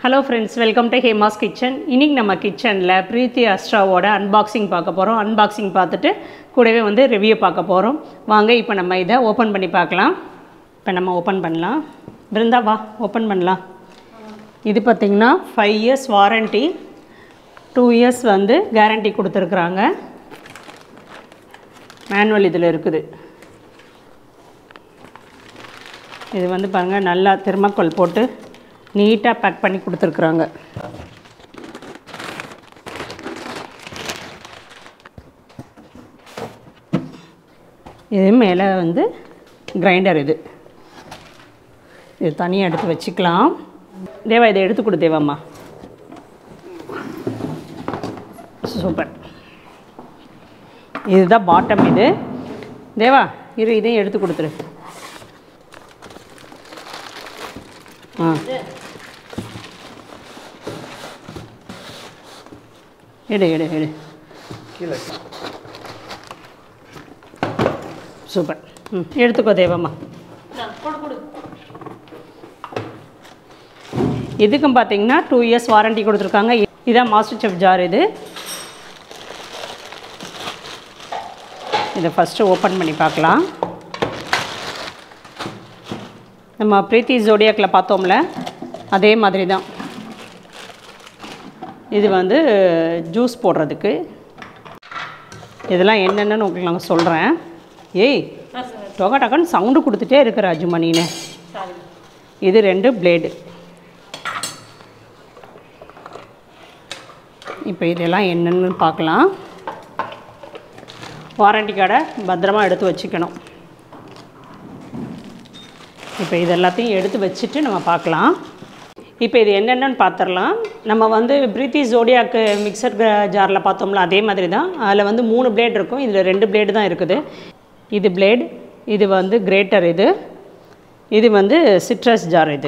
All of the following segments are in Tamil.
hello friends welcome to Hema's kitchen இன்னைக்கு நம்ம கிச்சனில் பிரீத்தி அஸ்ட்ராவோட அன்பாக்சிங் பார்க்க போகிறோம் அன்பாக்சிங் பார்த்துட்டு கூடவே வந்து ரிவ்யூ பார்க்க போகிறோம் வாங்க இப்போ நம்ம இதை ஓப்பன் பண்ணி பார்க்கலாம் இப்போ நம்ம ஓப்பன் பண்ணலாம் பிருந்தா வா ஓப்பன் பண்ணலாம் இது பார்த்திங்கன்னா five years warranty two years வந்து கேரண்டி கொடுத்துருக்குறாங்க மேனுவல் இதில் இருக்குது இது வந்து பாருங்கள் நல்லா தெர்மாக்கோல் போட்டு நீட்டாக பேக் பண்ணி கொடுத்துருக்குறாங்க இது மேலே வந்து கிரைண்டர் இது இது தனியாக எடுத்து வச்சுக்கலாம் தேவா இதை எடுத்து கொடு தேவாம்மா சூப்பர் இதுதான் பாட்டம் இது தேவா இரு இதையும் எடுத்து கொடுத்துரு ஆ எடு எடு எடு கீழே சூப்பர் ம் எடுத்துக்கோ தேவம்மா இதுக்கும் பார்த்தீங்கன்னா டூ இயர்ஸ் வாரண்டி கொடுத்துருக்காங்க இதான் மாஸ்டர் செஃப் ஜார் இது இதை ஃபஸ்ட்டு ஓப்பன் பண்ணி பார்க்கலாம் நம்ம பிரீத்தி ஜோடியாக்கில் பார்த்தோம்ல அதே மாதிரி தான் இது வந்து ஜூஸ் போடுறதுக்கு இதெல்லாம் என்னென்னு உங்களுக்கு நான் சொல்கிறேன் ஏய் டொக டகன்னு சவுண்டு கொடுத்துட்டே இருக்கு ராஜுமா நீனு இது ரெண்டு பிளேடு இப்போ இதெல்லாம் என்னென்னு பார்க்கலாம் வாரண்டி கார்டை பத்திரமா எடுத்து வச்சுக்கணும் இப்போ இது எல்லாத்தையும் எடுத்து வச்சுட்டு நம்ம பார்க்கலாம் இப்போ இது என்னென்னு பார்த்துடலாம் நம்ம வந்து பிரீத்தி ஜோடியாக்கு மிக்சர் ஜாரில் பார்த்தோம்ல அதே மாதிரி தான் அதில் வந்து மூணு பிளேட் இருக்கும் இதில் ரெண்டு பிளேடு தான் இருக்குது இது பிளேட் இது வந்து கிரேட்டர் இது இது வந்து சிட்ரஸ் ஜார் இது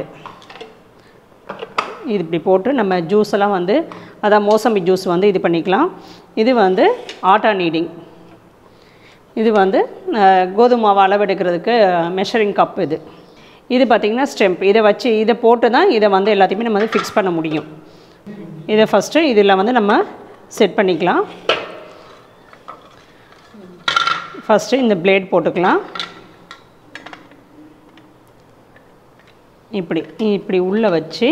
இது இப்படி போட்டு நம்ம ஜூஸ் எல்லாம் வந்து அதான் மோசம்பி ஜூஸ் வந்து இது பண்ணிக்கலாம் இது வந்து ஆட்டா நீடிங் இது வந்து அஹ், கோதுமை மாவு அளவெடுக்கிறதுக்கு மெஷரிங் கப் இது இது பார்த்திங்கன்னா ஸ்டெம்ப் இதை வச்சு இதை போட்டு தான் இதை வந்து எல்லாத்தையுமே நம்ம வந்து ஃபிக்ஸ் பண்ண முடியும் இதை ஃபஸ்ட்டு இதில் வந்து நம்ம செட் பண்ணிக்கலாம் ஃபஸ்ட்டு இந்த பிளேட் போட்டுக்கலாம் இப்படி இப்படி உள்ளே வச்சு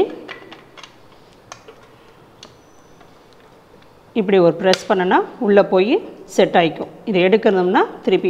இப்படி ஒரு ப்ரெஸ் பண்ணனா உள்ளே போய் செட் ஆகிக்கும் இதை எடுக்கிறோம்னா திருப்பி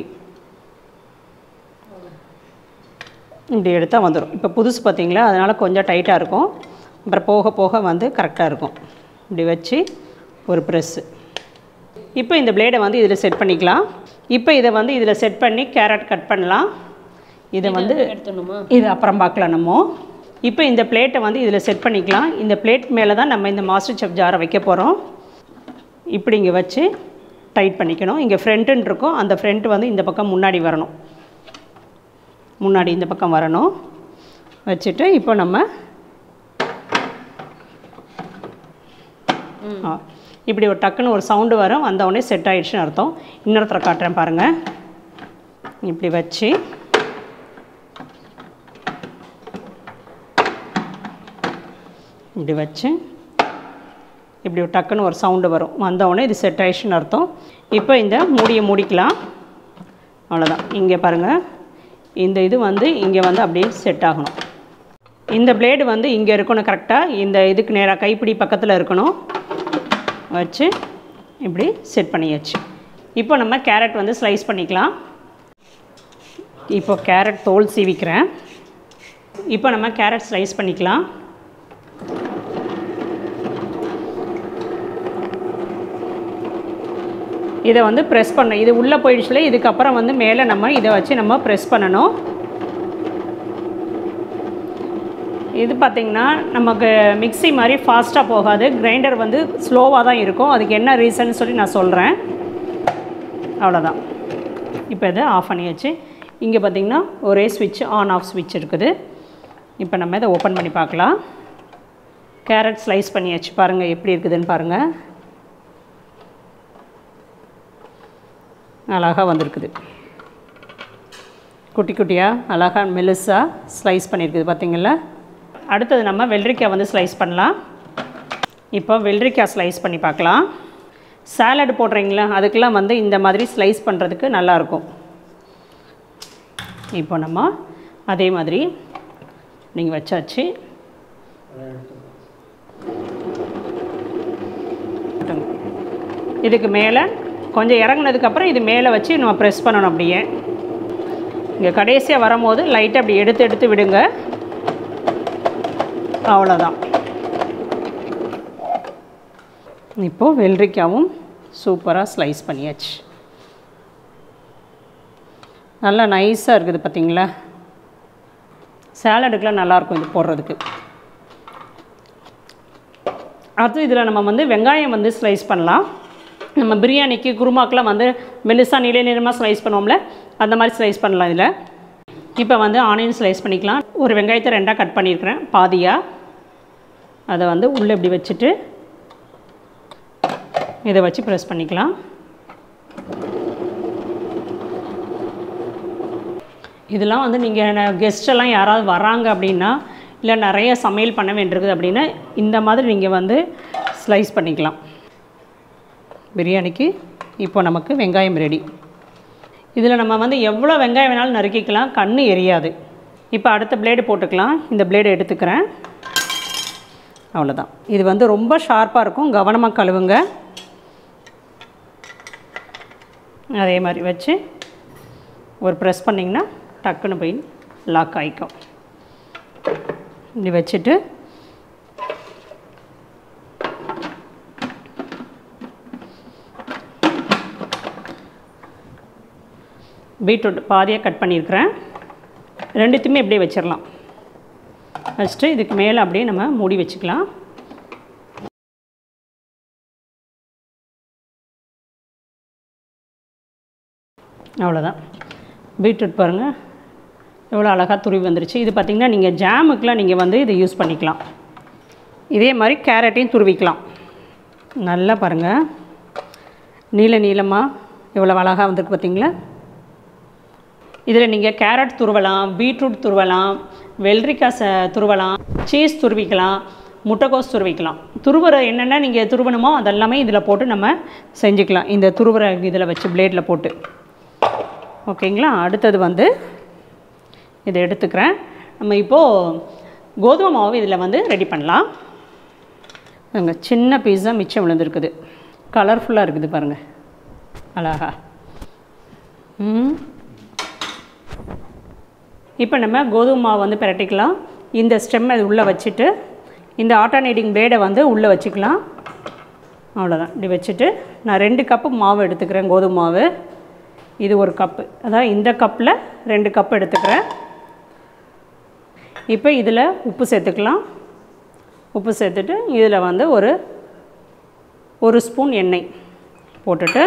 இப்படி எடுத்தால் வந்துடும் இப்போ புதுசு பார்த்தீங்களா அதனால் கொஞ்சம் டைட்டாக இருக்கும் அப்புறம் போக போக வந்து கரெக்டாக இருக்கும் இப்படி வச்சு ஒரு ப்ரெஸ்ஸு இப்போ இந்த பிளேடை வந்து இதில் செட் பண்ணிக்கலாம் இப்போ இதை வந்து இதில் செட் பண்ணி கேரட் கட் பண்ணலாம் இதை வந்து எடுத்துடணுமா இது அப்புறம் பார்க்கலாம் நம்ம இப்போ இந்த பிளேட்டை வந்து இதில் செட் பண்ணிக்கலாம் இந்த பிளேட் மேலே தான் நம்ம இந்த மாஸ்டர் செஃப் ஜாரை வைக்க போகிறோம் இப்படி இங்கே வச்சு டைட் பண்ணிக்கணும் இங்கே ஃப்ரண்ட்டுன்னு இருக்கும் அந்த ஃப்ரண்ட் வந்து இந்த பக்கம் முன்னாடி வரணும் முன்னாடி இந்த பக்கம் வரணும் வச்சுட்டு இப்போ நம்ம ஆ இப்படி ஒரு டக்குன்னு ஒரு சவுண்டு வரும் வந்த உடனே செட் ஆயிடுச்சுன்னு அர்த்தம் இன்னொருத்தர காட்டுறேன் பாருங்கள் இப்படி வச்சு இப்படி வச்சு இப்படி ஒரு டக்குன்னு ஒரு சவுண்டு வரும் வந்தவுடனே இது செட் ஆயிடுச்சுன்னு அர்த்தம் இப்போ இந்த மூடியை மூடிக்கலாம் அவ்வளோதான் இங்கே பாருங்கள் இந்த இது வந்து இங்கே வந்து அப்படியே செட் ஆகணும் இந்த பிளேடு வந்து இங்கே இருக்கணும் கரெக்டாக இந்த இதுக்கு நேராக கைப்பிடி பக்கத்தில் இருக்கணும் வச்சு இப்படி செட் பண்ணியாச்சு இப்போ நம்ம கேரட் வந்து ஸ்லைஸ் பண்ணிக்கலாம் இப்போ கேரட் தோல் சீவிக்கிறேன் இப்போ நம்ம கேரட் ஸ்லைஸ் பண்ணிக்கலாம் இதை வந்து ப்ரெஸ் பண்ண இது உள்ளே போயிடுச்சுல இதுக்கப்புறம் வந்து மேலே நம்ம இதை வச்சு நம்ம ப்ரெஸ் பண்ணணும் இது பார்த்திங்கன்னா நமக்கு மிக்ஸி மாதிரி ஃபாஸ்ட்டாக போகாது கிரைண்டர் வந்து ஸ்லோவாக தான் இருக்கும் அதுக்கு என்ன ரீசன் சொல்லி நான் சொல்கிறேன் அவ்வளோதான் இப்போ இதை ஆஃப் பண்ணியாச்சு இங்கே பார்த்திங்கன்னா ஒரே ஸ்விட்ச் ஆன் ஆஃப் ஸ்விட்ச் இருக்குது இப்போ நம்ம இதை ஓப்பன் பண்ணி பார்க்கலாம் கேரட் ஸ்லைஸ் பண்ணியாச்சு பாருங்கள் எப்படி இருக்குதுன்னு பாருங்கள் அழகாக வந்திருக்குது குட்டி குட்டியாக அழகாக மெலிசாக ஸ்லைஸ் பண்ணியிருக்குது பார்த்தீங்களா அடுத்தது நம்ம வெள்ளரிக்காய் வந்து ஸ்லைஸ் பண்ணலாம் இப்போ வெள்ளரிக்காய் ஸ்லைஸ் பண்ணி பார்க்கலாம் சாலட் போடுறீங்களா அதுக்கெல்லாம் வந்து இந்த மாதிரி ஸ்லைஸ் பண்ணுறதுக்கு நல்லாயிருக்கும் இப்போ நம்ம அதே மாதிரி நீங்கள் வச்சாச்சு இதுக்கு மேலே கொஞ்சம் இறங்குனதுக்கப்புறம் இது மேலே வச்சு நம்ம ப்ரெஸ் பண்ணணும் அப்படியே இங்கே கடைசியாக வரும்போது லைட்டாக அப்படி எடுத்து எடுத்து விடுங்க அவ்வளோதான் இப்போது வெள்ளரிக்காவும் சூப்பராக ஸ்லைஸ் பண்ணியாச்சு நல்லா நைஸாக இருக்குது பார்த்தீங்களா சேலடுக்கெலாம் நல்லாயிருக்கும் இது போடுறதுக்கு அடுத்து இதில் நம்ம வந்து வெங்காயம் வந்து ஸ்லைஸ் பண்ணலாம் நம்ம பிரியாணிக்கு குருமாக்கெலாம் வந்து மெலிசா நீள நீளமாக ஸ்லைஸ் பண்ணுவோம்ல அந்த மாதிரி ஸ்லைஸ் பண்ணலாம் இதில் இப்போ வந்து ஆனியன் ஸ்லைஸ் பண்ணிக்கலாம் ஒரு வெங்காயத்தை ரெண்டாக கட் பண்ணியிருக்கிறேன் பாதியாக அதை வந்து உள்ளே இப்படி வச்சுட்டு இதை வச்சு ப்ரெஸ் பண்ணிக்கலாம் இதெல்லாம் வந்து நீங்கள் கெஸ்டெல்லாம் யாராவது வராங்க அப்படின்னா இல்லை நிறைய சமையல் பண்ண வேண்டியிருக்குது அப்படின்னா இந்த மாதிரி நீங்கள் வந்து ஸ்லைஸ் பண்ணிக்கலாம் பிரியாணிக்கு இப்போ நமக்கு வெங்காயம் ரெடி இதில் நம்ம வந்து எவ்வளோ வெங்காயம் வேணாலும் நறுக்கிக்கலாம் கண் எரியாது இப்போ அடுத்த பிளேடு போட்டுக்கலாம் இந்த பிளேடு எடுத்துக்கிறேன் அவ்வளோதான் இது வந்து ரொம்ப ஷார்ப்பாக இருக்கும் கவனமாக கழுவுங்க அதே மாதிரி வச்சு ஒரு ப்ரெஸ் பண்ணிங்கன்னா டக்குன்னு போய் லாக் ஆகிக்கும் இப்படி வச்சுட்டு பீட்ரூட் பாதியாக கட் பண்ணியிருக்கிறேன் ரெண்டுத்தையுமே இப்படியே வச்சிடலாம் வச்சுட்டு இதுக்கு மேலே அப்படியே நம்ம மூடி வச்சுக்கலாம் அவ்வளோதான் பீட்ரூட் பாருங்கள் எவ்வளோ அழகாக துருவி வந்துருச்சு இது பார்த்திங்கன்னா நீங்கள் ஜாமுக்கெலாம் நீங்கள் வந்து இதை யூஸ் பண்ணிக்கலாம் இதே மாதிரி கேரட்டையும் துருவிக்கலாம் நல்லா பாருங்கள் நீல நீளமாக எவ்வளோ அழகாக வந்திருக்கு பார்த்தீங்களா இதில் நீங்கள் கேரட் துருவலாம் பீட்ரூட் துருவலாம் வெள்ளரிக்காய் ச துருவலாம் சீஸ் துருவிக்கலாம் முட்டைக்கோஸ் துருவிக்கலாம் துருவுற என்னென்ன நீங்கள் துருவணுமோ அதெல்லாமே இதில் போட்டு நம்ம செஞ்சுக்கலாம் இந்த துருவுற இதில் வச்சு பிளேடில் போட்டு ஓகேங்களா அடுத்தது வந்து இதை எடுத்துக்கிறேன் நம்ம இப்போது கோதுமை மாவு இதில் வந்து ரெடி பண்ணலாம் அங்கே சின்ன பீஸா மிச்சம் விழுந்துருக்குது கலர்ஃபுல்லாக இருக்குது பாருங்கள் அழகா ம் இப்போ நம்ம கோதுமை மாவு வந்து பிரட்டிக்கலாம் இந்த ஸ்டெம் அது உள்ளே வச்சுட்டு இந்த ஆல்டர்னேட்டிங் பிளேடை வந்து உள்ளே வச்சுக்கலாம் அவ்வளோதான் இப்படி வச்சுட்டு நான் ரெண்டு கப்பு மாவு எடுத்துக்கிறேன் கோதுமை மாவு இது ஒரு கப்பு அதான் இந்த கப்பில் ரெண்டு கப் எடுத்துக்கிறேன் இப்போ இதில் உப்பு சேர்த்துக்கலாம் உப்பு சேர்த்துட்டு இதில் வந்து ஒரு ஒரு ஸ்பூன் எண்ணெய் போட்டுட்டு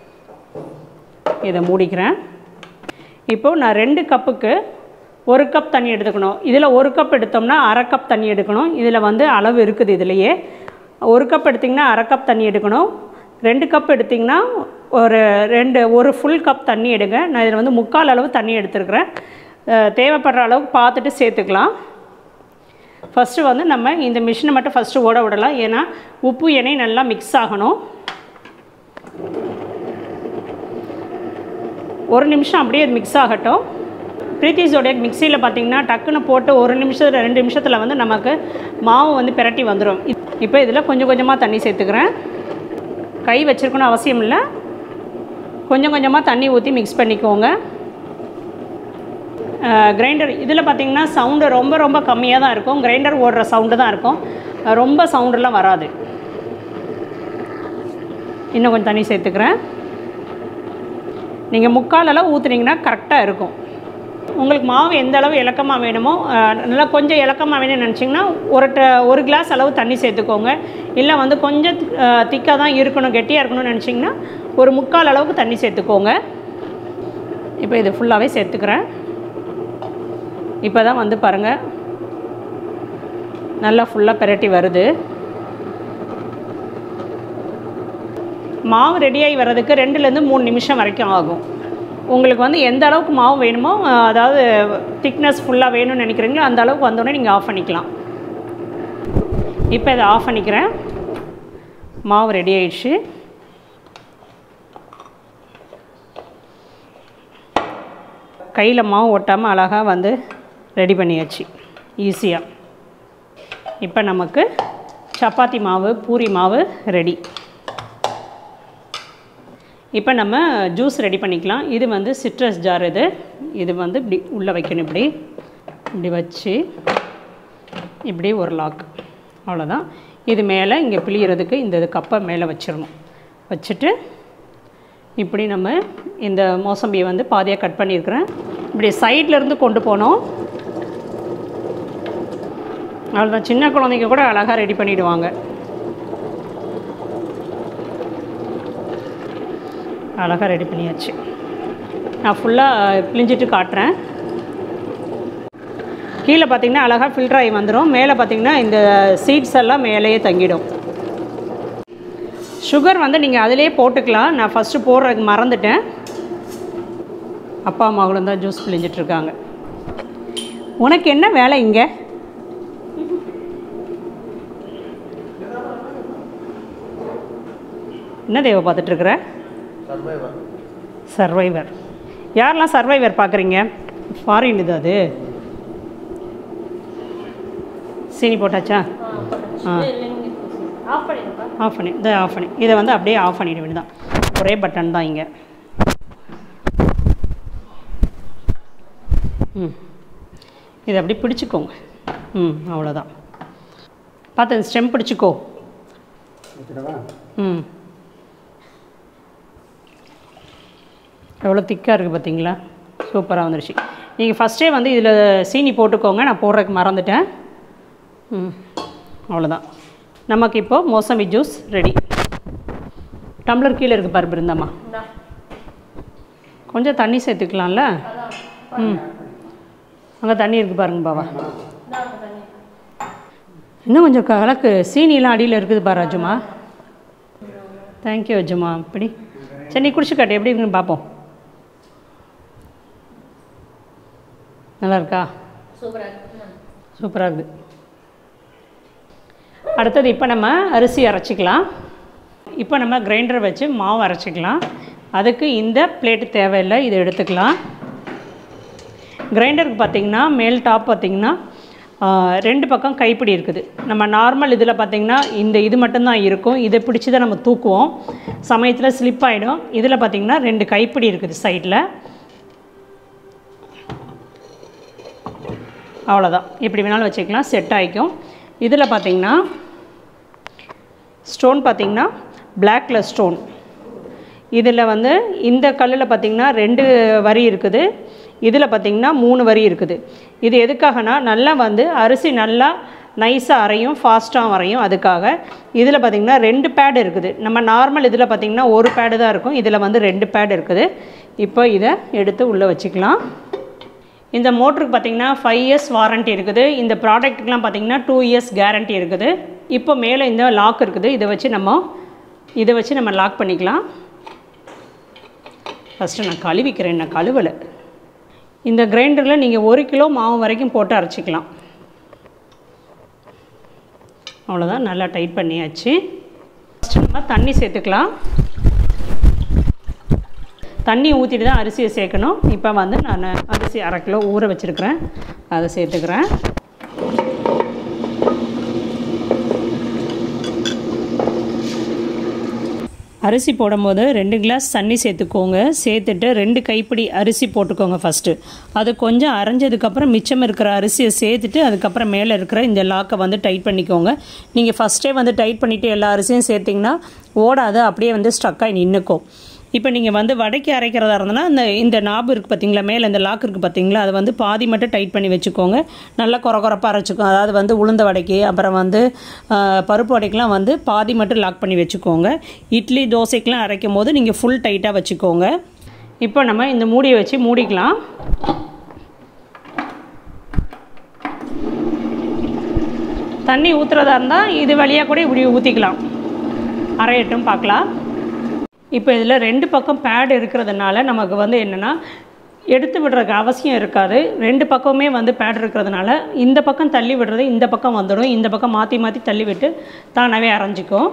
இதை மூடிக்கிறேன் இப்போது நான் ரெண்டு கப்புக்கு ஒரு கப் தண்ணி எடுத்துக்கணும் இதில் ஒரு கப் எடுத்தோம்னா அரை கப் தண்ணி எடுக்கணும் இதில் வந்து அளவு இருக்குது இதுலேயே ஒரு கப் எடுத்திங்கன்னா அரை கப் தண்ணி எடுக்கணும் ரெண்டு கப் எடுத்திங்கன்னா ஒரு ரெண்டு ஒரு ஃபுல் கப் தண்ணி எடுங்க நான் இதில் வந்து முக்கால் அளவு தண்ணி எடுத்துருக்கிறேன் அஹ் தேவைப்படுற அளவுக்கு பார்த்துட்டு சேர்த்துக்கலாம் ஃபஸ்ட்டு வந்து நம்ம இந்த மிஷினை மட்டும் ஃபஸ்ட்டு ஓட விடலாம் ஏன்னா உப்பு எண்ணெய் நல்லா மிக்ஸ் ஆகணும் ஒரு நிமிஷம் அப்படியே அது மிக்ஸ் ஆகட்டும் பிரீத்திஸோடைய மிக்சியில் பார்த்தீங்கன்னா டக்குன்னு போட்டு ஒரு நிமிஷத்தில் ரெண்டு நிமிஷத்தில் வந்து நமக்கு மாவு வந்து பிரட்டி வந்துடும் இப்போ இதில் கொஞ்சம் கொஞ்சமாக தண்ணி சேர்த்துக்கிறேன் கை வச்சிருக்கணும் அவசியம் இல்லை கொஞ்சம் கொஞ்சமாக தண்ணி ஊற்றி மிக்ஸ் பண்ணிக்கோங்க கிரைண்டர் இதில் பார்த்தீங்கன்னா சவுண்டு ரொம்ப ரொம்ப கம்மியாக தான் இருக்கும் கிரைண்டர் ஓடுற சவுண்டு தான் இருக்கும் அஹ் ரொம்ப சவுண்டெல்லாம் வராது இன்னும் கொஞ்சம் தண்ணி சேர்த்துக்கிறேன் நீங்கள் முக்கால் அளவு ஊற்றுனீங்கன்னா கரெக்டாக இருக்கும் உங்களுக்கு மாவு எந்த அளவு இலக்கமாக வேணுமோ அஹ், நல்லா கொஞ்சம் இலக்கமாக வேணும்னு நினச்சிங்கன்னா ஒரு ட ஒரு கிளாஸ் அளவு தண்ணி சேர்த்துக்கோங்க இல்லை வந்து கொஞ்சம் திக்காக தான் இருக்கணும் கெட்டியாக இருக்கணும்னு நினச்சிங்கன்னா ஒரு முக்கால் அளவுக்கு தண்ணி சேர்த்துக்கோங்க இப்போ இது ஃபுல்லாகவே சேர்த்துக்கிறேன் இப்போ தான் வந்து பாருங்கள் நல்லா ஃபுல்லாக பிரட்டி வருது மாவு ரெடியாகி வர்றதுக்கு ரெண்டுலேருந்து மூணு நிமிஷம் வரைக்கும் ஆகும் உங்களுக்கு வந்து எந்த அளவுக்கு மாவு வேணுமோ அஹ், அதாவது திக்னஸ் ஃபுல்லாக வேணும்னு நினைக்கிறீங்களோ அந்த அளவுக்கு வந்தோடனே நீங்கள் ஆஃப் பண்ணிக்கலாம் இப்போ இதை ஆஃப் பண்ணிக்கிறேன் மாவு ரெடி ஆயிடுச்சு கையில் மாவு ஒட்டாமல் அழகாக வந்து ரெடி பண்ணியாச்சு ஈஸியாக இப்போ நமக்கு சப்பாத்தி மாவு பூரி மாவு ரெடி இப்போ நம்ம ஜூஸ் ரெடி பண்ணிக்கலாம் இது வந்து சிட்ரஸ் ஜார் இது இது வந்து இப்படி உள்ளே வைக்கணும் இப்படி இப்படி வச்சு இப்படி ஒரு லாக் அவ்வளோதான் இது மேலே இங்கே பிழியறதுக்கு இந்த இது கப்பை மேலே வச்சிடணும் வச்சுட்டு இப்படி நம்ம இந்த மோசம்பியை வந்து பாதியாக கட் பண்ணியிருக்கிறேன் இப்படி சைடில் இருந்து கொண்டு போனோம் அவ்வளோதான் சின்ன குழந்தைங்க கூட அழகாக ரெடி பண்ணிவிடுவாங்க அழகாக ரெடி பண்ணியாச்சு நான் ஃபுல்லாக பிழிஞ்சிட்டு காட்டுறேன் கீழே பார்த்தீங்கன்னா அழகாக ஃபில்டர் ஆகி வந்துடும் மேலே பார்த்தீங்கன்னா இந்த சீட்ஸ் எல்லாம் மேலேயே தங்கிடும் சுகர் வந்து நீங்கள் அதிலே போட்டுக்கலாம் நான் ஃபஸ்ட்டு போடுறதுக்கு மறந்துட்டேன் அப்பா மகளும் தான் ஜூஸ் பிழிஞ்சிட்டு இருக்காங்க உனக்கு என்ன வேலை இங்கே என்ன தேவை பார்த்துட்ருக்குற சர்வைவர் யாரெல்லாம் சர்வைவர் பார்க்குறீங்க ஃபாரின் இது அது சீனி போட்டாச்சா ஆ ஆஃப் பண்ணிடுப்பா ஆஃப் பண்ணி இதை ஆஃப் பண்ணி இதை வந்து அப்படியே ஆஃப் பண்ணிட வேண்டியதான் ஒரே பட்டன் தான் இங்கே ம் இதை அப்படி பிடிச்சிக்கோங்க ம் அவ்வளோதான் பார்த்து ஸ்டெம் பிடிச்சிக்கோ ம் எவ்வளோ திக்காக இருக்குது பார்த்தீங்களா சூப்பராக வந்துருச்சு நீங்கள் ஃபஸ்ட்டே வந்து இதில் சீனி போட்டுக்கோங்க நான் போடுறதுக்கு மறந்துட்டேன் ம் அவ்வளோதான் நமக்கு இப்போது மோசம்பி ஜூஸ் ரெடி டம்ளர் கீழே இருக்குது பாரு பிருந்தாம்மா இந்தா கொஞ்சம் தண்ணி சேர்த்துக்கலாம்ல ம் அங்கே தண்ணி இருக்குது பாருங்க பாவா இந்தாங்க தண்ணி இன்னும் கொஞ்சம் கலக்கு சீனிலாம் அடியில் இருக்குது பாரு அஜுமா தேங்க்யூ அஜுமா இப்படி சரி நீ குடிச்சு காட்டு எப்படி இருக்குன்னு பார்ப்போம் நல்லா இருக்கா சூப்பராக இருக்கு சூப்பராக இருக்குது அடுத்தது இப்போ நம்ம அரிசி அரைச்சிக்கலாம் இப்போ நம்ம கிரைண்டர் வச்சு மாவு அரைச்சிக்கலாம் அதுக்கு இந்த பிளேட்டு தேவையில்லை இதை எடுத்துக்கலாம் கிரைண்டருக்கு பார்த்திங்கன்னா மேல் டாப் பார்த்திங்கன்னா ஆ, ரெண்டு பக்கம் கைப்பிடி இருக்குது நம்ம நார்மல் இதில் பார்த்திங்கன்னா இந்த இது மட்டும்தான் இருக்கும் இதை பிடிச்சி தான் நம்ம தூக்குவோம் சமயத்தில் ஸ்லிப் ஆகிடும் இதில் பார்த்திங்கன்னா ரெண்டு கைப்பிடி இருக்குது சைடில் அவ்வளோதான் எப்படி வேணாலும் வச்சுக்கலாம் செட் ஆகிக்கும் இதில் பார்த்தீங்கன்னா ஸ்டோன் பார்த்தீங்கன்னா பிளாக் கலர் ஸ்டோன் இதில் வந்து இந்த கல்லில் பார்த்தீங்கன்னா ரெண்டு வரி இருக்குது இதில் பார்த்தீங்கன்னா மூணு வரி இருக்குது இது எதுக்காகனா நல்லா வந்து அரிசி நல்லா நைஸாக அரையும் ஃபாஸ்ட்டாக வரையும் அதுக்காக இதில் பார்த்தீங்கன்னா ரெண்டு பேட் இருக்குது நம்ம நார்மல் இதில் பார்த்தீங்கன்னா ஒரு பேடு தான் இருக்கும் இதில் வந்து ரெண்டு பேட் இருக்குது இப்போ இதை எடுத்து உள்ளே வச்சுக்கலாம் இந்த மோட்டருக்கு பார்த்தீங்கன்னா ஃபைவ் இயர்ஸ் வாரண்ட்டி இருக்குது இந்த ப்ராடக்ட்டுக்கெலாம் பார்த்தீங்கன்னா டூ இயர்ஸ் கேரண்டி இருக்குது இப்போ மேலே இந்த லாக் இருக்குது இதை வச்சு நம்ம இதை வச்சு நம்ம லாக் பண்ணிக்கலாம் ஃபஸ்ட்டு நான் கழுவிக்கிறேன் நான் கழுவலை இந்த கிரைண்டரில் நீங்கள் ஒரு கிலோ மாவு வரைக்கும் போட்டு அரைச்சிக்கலாம் அவ்வளோதான் நல்லா டைட் பண்ணியாச்சு ஃபஸ்ட்டு நம்ம தண்ணி சேர்த்துக்கலாம் தண்ணி ஊற்றிட்டு தான் அரிசியை சேர்க்கணும் இப்போ வந்து நான் அரிசி அரை கிலோ ஊற வச்சுருக்கிறேன் அதை சேர்த்துக்கிறேன் அரிசி போடும்போது ரெண்டு கிளாஸ் தண்ணி சேர்த்துக்கோங்க சேர்த்துட்டு ரெண்டு கைப்பிடி அரிசி போட்டுக்கோங்க ஃபஸ்ட்டு அது கொஞ்சம் அரைஞ்சதுக்கப்புறம் மிச்சம் இருக்கிற அரிசியை சேர்த்துட்டு அதுக்கப்புறம் மேலே இருக்கிற இந்த லாக்கை வந்து டைட் பண்ணிக்கோங்க நீங்கள் ஃபஸ்ட்டே வந்து டைட் பண்ணிவிட்டு எல்லா அரிசியும் சேர்த்திங்கன்னா ஓடாது அப்படியே வந்து ஸ்ட்ரக்காகி நின்றுக்கும் இப்போ நீங்கள் வந்து வடைக்கு அரைக்கிறதா இருந்தனா இந்த இந்த நாபு இருக்குது பார்த்தீங்களா மேலே இந்த லாக் இருக்குது பார்த்தீங்களா அதை வந்து பாதி மட்டும் டைட் பண்ணி வச்சுக்கோங்க நல்லா குறை குறைப்பாக அரைச்சிக்கோங்க அதாவது வந்து உளுந்த வடைக்கு அப்புறம் வந்து ஆ, பருப்பு வடைக்கெலாம் வந்து பாதி மட்டும் லாக் பண்ணி வச்சுக்கோங்க இட்லி தோசைக்கெலாம் அரைக்கும் போது நீங்கள் ஃபுல் டைட்டாக வச்சுக்கோங்க இப்போ நம்ம இந்த மூடியை வச்சு மூடிக்கலாம் தண்ணி ஊற்றுறதா இருந்தால் இது வழியாக கூட இப்படி ஊற்றிக்கலாம் அரையட்டும் பார்க்கலாம் இப்போ இதில் ரெண்டு பக்கம் பேட் இருக்கிறதுனால நமக்கு வந்து என்னென்னா எடுத்து விடுறதுக்கு அவசியம் இருக்காது ரெண்டு பக்கமுமே வந்து பேட் இருக்கிறதுனால இந்த பக்கம் தள்ளி விடுறது இந்த பக்கம் வந்துடும் இந்த பக்கம் மாற்றி மாற்றி தள்ளி விட்டு தானாகவே அரைஞ்சிக்கும்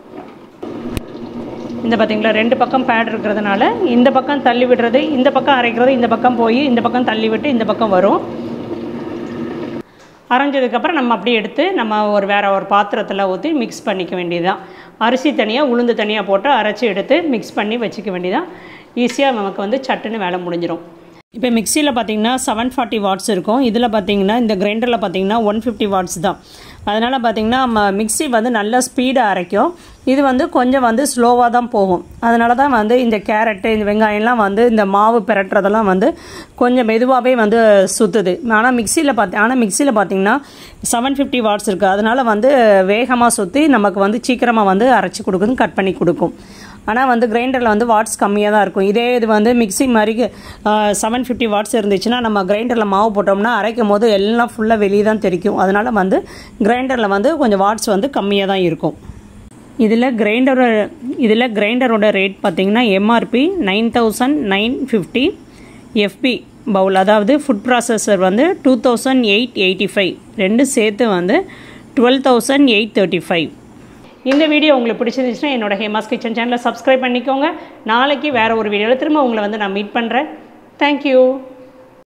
இந்த பார்த்தீங்களா ரெண்டு பக்கம் பேட் இருக்கிறதுனால இந்த பக்கம் தள்ளி விடுறது இந்த பக்கம் அரைக்கிறது இந்த பக்கம் போய் இந்த பக்கம் தள்ளி விட்டு இந்த பக்கம் வரும் அரைஞ்சதுக்கப்புறம் நம்ம அப்படியே எடுத்து நம்ம ஒரு வேறு ஒரு பாத்திரத்தில் ஊற்றி மிக்ஸ் பண்ணிக்க வேண்டியதுதான் அரிசி தனியாக உளுந்து தனியாக போட்டு அரைச்சி எடுத்து மிக்ஸ் பண்ணி வச்சுக்க வேண்டியதான் ஈஸியாக நமக்கு வந்து சட்டுன்னு வேலை முடிஞ்சிடும் இப்போ மிக்சியில் பார்த்தீங்கன்னா செவன் ஃபார்ட்டி வாட்ஸ் இருக்கும் இதில் பார்த்தீங்கன்னா இந்த கிரைண்டரில் பார்த்தீங்கன்னா ஒன் ஃபிஃப்டி வாட்ஸ் தான் அதனால் பார்த்தீங்கன்னா நம்ம மிக்ஸி வந்து நல்ல ஸ்பீடாக அரைக்கும் இது வந்து கொஞ்சம் வந்து ஸ்லோவாக தான் போகும் அதனால தான் வந்து இந்த கேரட்டு இந்த வெங்காயம்லாம் வந்து இந்த மாவு பிரட்டுறதெல்லாம் வந்து கொஞ்சம் மெதுவாகவே வந்து சுற்றுது ஆனால் மிக்சியில் பார்த்தி ஆனால் மிக்சியில் பார்த்தீங்கன்னா செவன் ஃபிஃப்டி வாட்ஸ் இருக்குது அதனால் வந்து வேகமாக சுற்றி நமக்கு வந்து சீக்கிரமாக வந்து அரைச்சி கொடுக்குது கட் பண்ணி கொடுக்கும் ஆனால் வந்து கிரைண்டரில் வந்து வாட்ஸ் கம்மியாக தான் இருக்கும் இதே இது வந்து மிக்ஸி மாதிரி செவன் ஃபிஃப்டி வாட்ஸ் இருந்துச்சுன்னா நம்ம கிரைண்டரில் மாவு போட்டோம்னா அரைக்கும் போது எல்லாம் ஃபுல்லாக வெளியே தான் தெரிக்கும் அதனால் வந்து கிரைண்டரில் வந்து கொஞ்சம் வாட்ஸ் வந்து கம்மியாக தான் இருக்கும் இதில் கிரைண்டரோட இதில் கிரைண்டரோட ரேட் பார்த்தீங்கன்னா MRP nine thousand nine fifty எஃபி பவுல் அதாவது ஃபுட் ப்ராசஸர் வந்து two thousand eight eighty five ரெண்டு சேர்த்து வந்து twelve thousand eight thirty five இந்த வீடியோ உங்களுக்கு பிடிச்சிருந்துச்சுன்னா என்னோட ஹேமாஸ் கிச்சன் சேனலை சப்ஸ்கிரைப் பண்ணிக்கோங்க நாளைக்கு வேறு ஒரு வீடியோவில் திரும்ப உங்களை வந்து நான் மீட் பண்ணுறேன் தேங்க்யூ